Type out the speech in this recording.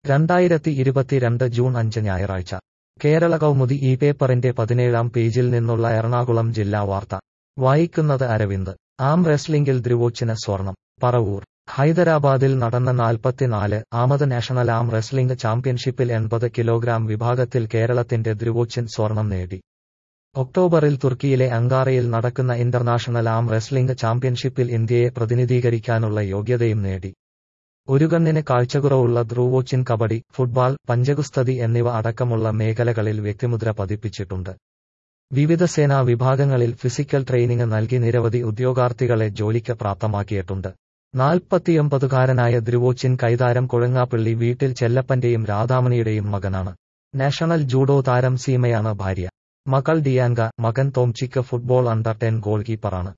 രണ്ടായിരത്തി ഇരുപത്തിരണ്ട് ജൂൺ അഞ്ച് ഞായറാഴ്ച കേരള കൗമുദി ഈ പേപ്പറിന്റെ പതിനേഴാം പേജിൽ നിന്നുള്ള എറണാകുളം ജില്ലാ വാർത്ത വായിക്കുന്നത് അരവിന്ദ് ആം റെസ്ലിംഗിൽ ധ്രുവോച്ചിന് സ്വർണം പറവൂർ ഹൈദരാബാദിൽ നടന്ന നാൽപ്പത്തിനാല് ആമത് നാഷണൽ ആം റെസ്ലിംഗ് ചാമ്പ്യൻഷിപ്പിൽ എൺപത് കിലോഗ്രാം വിഭാഗത്തിൽ കേരളത്തിന്റെ ധ്രുവോച്ചിൻ സ്വർണം നേടി ഒക്ടോബറിൽ തുർക്കിയിലെ അങ്കാറയിൽ നടക്കുന്ന ഇന്റർനാഷണൽ ആം റെസ്ലിംഗ് ചാമ്പ്യൻഷിപ്പിൽ ഇന്ത്യയെ പ്രതിനിധീകരിക്കാനുള്ള യോഗ്യതയും നേടി ഒരു കണ്ണിന് കാഴ്ചകുറവുള്ള ധ്രുവോച്ചിൻ കബഡി ഫുട്ബോൾ പഞ്ചഗുസ്തതി എന്നിവ അടക്കമുള്ള മേഖലകളിൽ വ്യക്തിമുദ്ര പതിപ്പിച്ചിട്ടുണ്ട് വിവിധ സേനാ വിഭാഗങ്ങളിൽ ഫിസിക്കൽ ട്രെയിനിങ് നൽകി നിരവധി ഉദ്യോഗാർത്ഥികളെ ജോലിക്ക് പ്രാപ്തമാക്കിയിട്ടുണ്ട് നാൽപ്പത്തിയൊമ്പതുകാരനായ ധ്രുവോച്ചിൻ കൈതാരം കൊഴങ്ങാപ്പള്ളി വീട്ടിൽ ചെല്ലപ്പന്റെയും രാധാമണിയുടെയും മകനാണ് നാഷണൽ ജൂഡോ താരം സീമയാണ് ഭാര്യ മകൾ ഡിയാങ്ക മകൻ തോംചിക്ക് ഫുട്ബോൾ അണ്ടർ ടെൻ ഗോൾ കീപ്പറാണ്